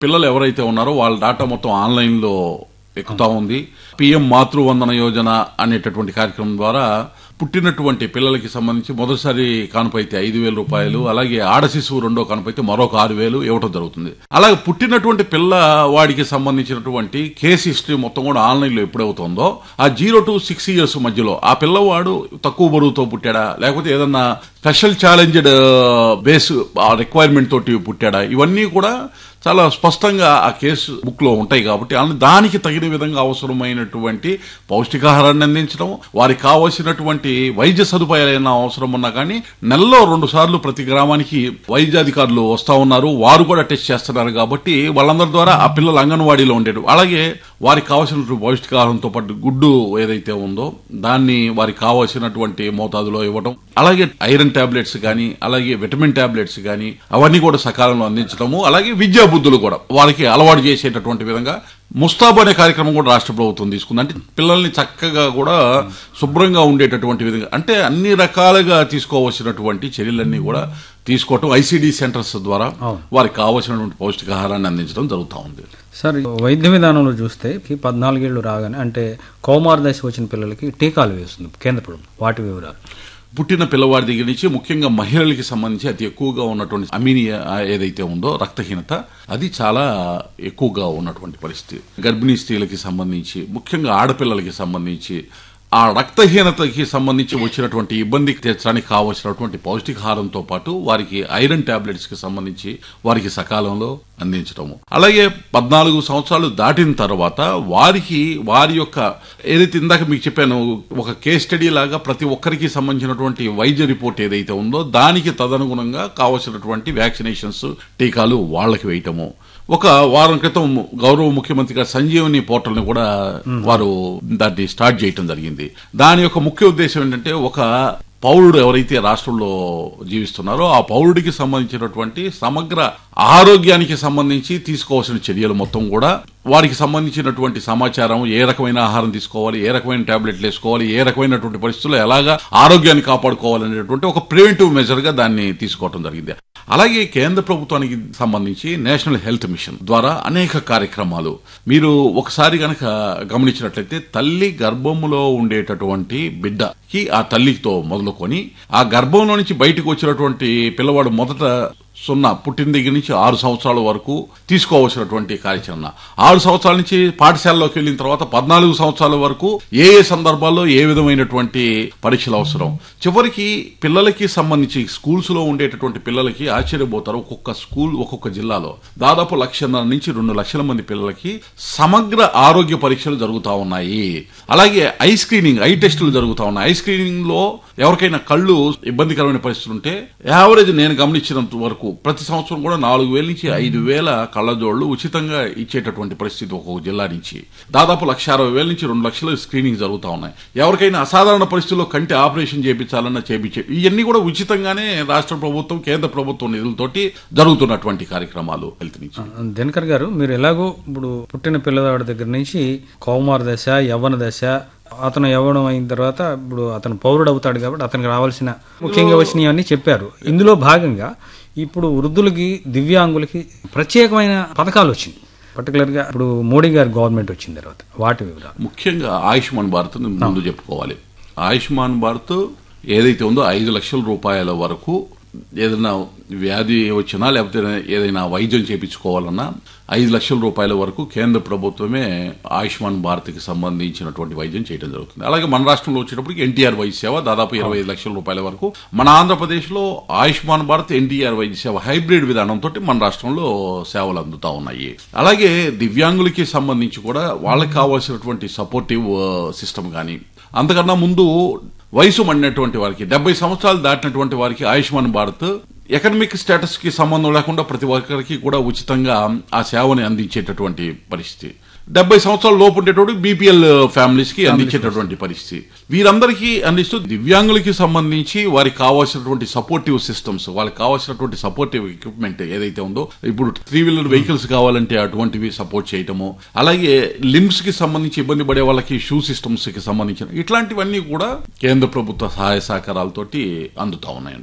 పిల్లలు ఎవరైతే ఉన్నారో వాళ్ళ డాటా మొత్తం ఆన్లైన్ లో ఎక్కుతా ఉంది పిఎం మాతృవందన యోజన అనేటటువంటి కార్యక్రమం ద్వారా పుట్టినటువంటి పిల్లలకి సంబంధించి మొదటిసారి కానుప అయితే ఐదు వేల రూపాయలు అలాగే ఆడ శిశువు రెండో కానుప అయితే మరొక ఆరు వేలు ఇవ్వడం జరుగుతుంది అలాగే పుట్టినటువంటి పిల్ల వాడికి సంబంధించినటువంటి కేసు హిస్టరీ మొత్తం కూడా ఆన్లైన్ లో ఎప్పుడవుతుందో ఆ జీరో టు సిక్స్ ఇయర్స్ మధ్యలో ఆ పిల్లవాడు తక్కువ బరువుతో పుట్టాడా లేకపోతే ఏదన్నా స్పెషల్ ఛాలెంజ్డ్ బేస్ ఆ రిక్వైర్మెంట్ తోటి పుట్టాడా ఇవన్నీ కూడా చాలా స్పష్టంగా ఆ కేసు బుక్ లో ఉంటాయి కాబట్టి అలా దానికి తగిన విధంగా అవసరమైనటువంటి పౌష్టికాహారాన్ని అందించడం వారికి కావలసినటువంటి వైద్య సదుపాయాలు ఏమైనా అవసరం ఉన్నా కానీ నెలలో రెండు సార్లు ప్రతి గ్రామానికి వైద్యాధికారులు వస్తా ఉన్నారు వారు కూడా టెస్ట్ చేస్తున్నారు కాబట్టి వాళ్ళందరి ద్వారా ఆ పిల్లలు అంగన్వాడీలో ఉండేది అలాగే వారికి కావాల్సినటువంటి పౌష్టికాహారంతో పాటు గుడ్డు ఏదైతే ఉందో దాన్ని వారికి కావాల్సినటువంటి మోతాదులో ఇవ్వడం అలాగే ఐరన్ టాబ్లెట్స్ కానీ అలాగే విటమిన్ టాబ్లెట్స్ కానీ అవన్నీ కూడా సకాలంలో అందించడము అలాగే విద్యా బుద్ధులు కూడా వారికి అలవాటు చేసేటటువంటి విధంగా ముస్తాబ్ అనే కార్యక్రమం కూడా రాష్ట్ర ప్రభుత్వం తీసుకుంది అంటే పిల్లల్ని చక్కగా కూడా శుభ్రంగా ఉండేటటువంటి విధంగా అంటే అన్ని రకాలుగా తీసుకోవాల్సినటువంటి చర్యలన్నీ కూడా తీసుకోవటం ఐసిడి సెంటర్స్ ద్వారా వారికి కావాల్సినటువంటి పౌష్టికాహారాన్ని అందించడం జరుగుతూ ఉంది సార్ వైద్య విధానంలో చూస్తే ఈ పద్నాలుగేళ్లు రాగానే అంటే కౌమార దశ వచ్చిన పిల్లలకి టీకాలు వేస్తుంది కేంద్ర ప్రభుత్వం వాటి వివరాలు పుట్టిన పిల్లవాడి దగ్గర నుంచి ముఖ్యంగా మహిళలకి సంబంధించి అతి ఎక్కువగా ఉన్నటువంటి అమీనియా ఏదైతే ఉందో రక్తహీనత అది చాలా ఎక్కువగా ఉన్నటువంటి పరిస్థితి గర్భిణీ స్త్రీలకి సంబంధించి ముఖ్యంగా ఆడపిల్లలకి సంబంధించి ఆ రక్తహీనతకి సంబంధించి వచ్చినటువంటి ఇబ్బంది తీర్చడానికి కావలసినటువంటి పౌష్టికాహారంతో పాటు వారికి ఐరన్ టాబ్లెట్స్ కి సంబంధించి వారికి సకాలంలో అందించడము అలాగే పద్నాలుగు సంవత్సరాలు దాటిన తర్వాత వారికి వారి యొక్క ఏదైతే ఇందాక మీకు చెప్పాను ఒక కేస్ స్టడీ లాగా ప్రతి ఒక్కరికి సంబంధించినటువంటి వైద్య రిపోర్ట్ ఏదైతే ఉందో దానికి తదనుగుణంగా కావలసినటువంటి వ్యాక్సినేషన్స్ టీకాలు వాళ్ళకి వేయటము ఒక వారం క్రితం గౌరవ ముఖ్యమంత్రి గారు సంజీవని పోర్టల్ ని కూడా వారు దాన్ని స్టార్ట్ చేయటం జరిగింది దాని యొక్క ముఖ్య ఉద్దేశం ఏంటంటే ఒక పౌరుడు ఎవరైతే రాష్ట్రంలో జీవిస్తున్నారో ఆ పౌరుడికి సంబంధించినటువంటి సమగ్ర ఆరోగ్యానికి సంబంధించి తీసుకోవాల్సిన చర్యలు మొత్తం కూడా వారికి సంబంధించినటువంటి సమాచారం ఏ రకమైన ఆహారం తీసుకోవాలి ఏ రకమైన టాబ్లెట్లు వేసుకోవాలి ఏ రకమైనటువంటి పరిస్థితుల్లో ఎలాగా ఆరోగ్యాన్ని కాపాడుకోవాలనేటువంటి ఒక ప్రివెంటివ్ మెజర్ గా దాన్ని తీసుకోవడం జరిగింది అలాగే కేంద్ర ప్రభుత్వానికి సంబంధించి నేషనల్ హెల్త్ మిషన్ ద్వారా అనేక కార్యక్రమాలు మీరు ఒకసారి గనక గమనించినట్లయితే తల్లి గర్భములో ఉండేటటువంటి బిడ్డకి ఆ తల్లితో మొదలుకొని ఆ గర్భంలో నుంచి బయటకు వచ్చినటువంటి పిల్లవాడు మొదట సున్నా పుట్టిన దగ్గర నుంచి ఆరు సంవత్సరాల వరకు తీసుకోవాల్సినటువంటి కార్యాచరణ ఆరు సంవత్సరాల నుంచి పాఠశాలలోకి వెళ్ళిన తర్వాత పద్నాలుగు సంవత్సరాల వరకు ఏ ఏ సందర్భాల్లో ఏ విధమైనటువంటి పరీక్షలు అవసరం చివరికి పిల్లలకి సంబంధించి స్కూల్స్ లో ఉండేటటువంటి పిల్లలకి ఆశ్చర్యపోతారు ఒక్కొక్క స్కూల్ ఒక్కొక్క జిల్లాలో దాదాపు లక్షన్నర నుంచి రెండు లక్షల మంది పిల్లలకి సమగ్ర ఆరోగ్య పరీక్షలు జరుగుతా ఉన్నాయి అలాగే ఐ స్క్రీనింగ్ ఐ టెస్టులు జరుగుతా ఉన్నాయి ఐ స్క్రీనింగ్ లో ఎవరికైనా కళ్ళు ఇబ్బందికరమైన పరిస్థితులు ఉంటే యావరేజ్ నేను గమనించినంత వరకు ప్రతి సంవత్సరం కూడా నాలుగు వేల నుంచి ఐదు వేల కళ్ళజోళ్లు ఉచితంగా ఇచ్చేటటువంటి పరిస్థితి ఒక్కొక్క జిల్లా నుంచి దాదాపు లక్ష అరవై వేల నుంచి రెండు లక్షల స్క్రీనింగ్ జరుగుతా ఉన్నాయి ఎవరికైనా అసాధారణ పరిస్థితుల్లో కంటి ఆపరేషన్ చేయించాలన్నా చేయించే ఇవన్నీ కూడా ఉచితంగానే రాష్ట్ర ప్రభుత్వం కేంద్ర ప్రభుత్వం నిధులతోటి జరుగుతున్నటువంటి కార్యక్రమాలు హెల్త్ నుంచి దినకర్ గారు మీరు ఎలాగో ఇప్పుడు పుట్టిన పిల్లవాడి దగ్గర నుంచి కౌమార దశ యవ్వన దశ అతను యవ్వనం అయిన తర్వాత ఇప్పుడు అతను పౌరుడు అవుతాడు కాబట్టి అతనికి రావాల్సిన ముఖ్యంగా వచ్చినవన్నీ చెప్పారు ఇందులో భాగంగా ఇప్పుడు వృద్ధులకి దివ్యాంగులకి ప్రత్యేకమైన పథకాలు వచ్చింది పర్టికులర్గా ఇప్పుడు మోడీ గారి గవర్నమెంట్ వచ్చిన తర్వాత వాటి వివరాలు ముఖ్యంగా ఆయుష్మాన్ భారత్ ని ముందు చెప్పుకోవాలి ఆయుష్మాన్ భారత్ ఏదైతే ఉందో ఐదు లక్షల రూపాయల వరకు ఏదైనా వ్యాధి వచ్చినా లేకపోతే ఏదైనా వైద్యం చేయించుకోవాలన్నా ఐదు లక్షల రూపాయల వరకు కేంద్ర ప్రభుత్వమే ఆయుష్మాన్ భారత్కి సంబంధించినటువంటి వైద్యం చేయడం జరుగుతుంది అలాగే మన రాష్ట్రంలో వచ్చేటప్పటికి ఎన్టీఆర్ వైద్య సేవ దాదాపు ఇరవై ఐదు లక్షల రూపాయల వరకు మన ఆంధ్రప్రదేశ్లో ఆయుష్మాన్ భారత్ ఎన్టీఆర్ వైద్య సేవ హైబ్రిడ్ విధానంతో మన రాష్ట్రంలో సేవలు అందుతా ఉన్నాయి అలాగే దివ్యాంగులకి సంబంధించి కూడా వాళ్ళకి కావాల్సినటువంటి సపోర్టివ్ సిస్టమ్ కానీ అంతకన్నా ముందు వయసు మడినటువంటి వారికి డెబ్బై సంవత్సరాలు దాటినటువంటి వారికి ఆయుష్మాన్ భారత్ ఎకనమిక్ స్టేటస్ కి సంబంధం లేకుండా ప్రతి ఒక్కరికి కూడా ఉచితంగా ఆ సేవని అందించేటటువంటి పరిస్థితి డెబ్బై సంవత్సరాల లోపు ఉండేటువంటి బీపీఎల్ ఫ్యామిలీస్ కి అందించేటటువంటి పరిస్థితి వీరందరికీ అందిస్తూ దివ్యాంగులకి సంబంధించి వారికి కావాల్సినటువంటి సపోర్టివ్ సిస్టమ్స్ వాళ్ళకి కావాల్సినటువంటి సపోర్టివ్ ఎక్విప్మెంట్ ఏదైతే ఉందో ఇప్పుడు త్రీ వీలర్ వెహికల్స్ కావాలంటే అటువంటివి సపోర్ట్ చేయటము అలాగే లిమ్స్ కి సంబంధించి ఇబ్బంది పడే వాళ్ళకి షూ సిస్టమ్స్ కి సంబంధించిన ఇట్లాంటివన్నీ కూడా కేంద్ర ప్రభుత్వ సహాయ సహకారాలతోటి అందుతా ఉన్నాయండి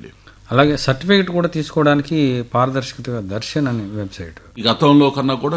అలాగే సర్టిఫికేట్ కూడా తీసుకోవడానికి పారదర్శకత దర్శన్ అనే వెబ్సైట్ ఈ గతంలో కన్నా కూడా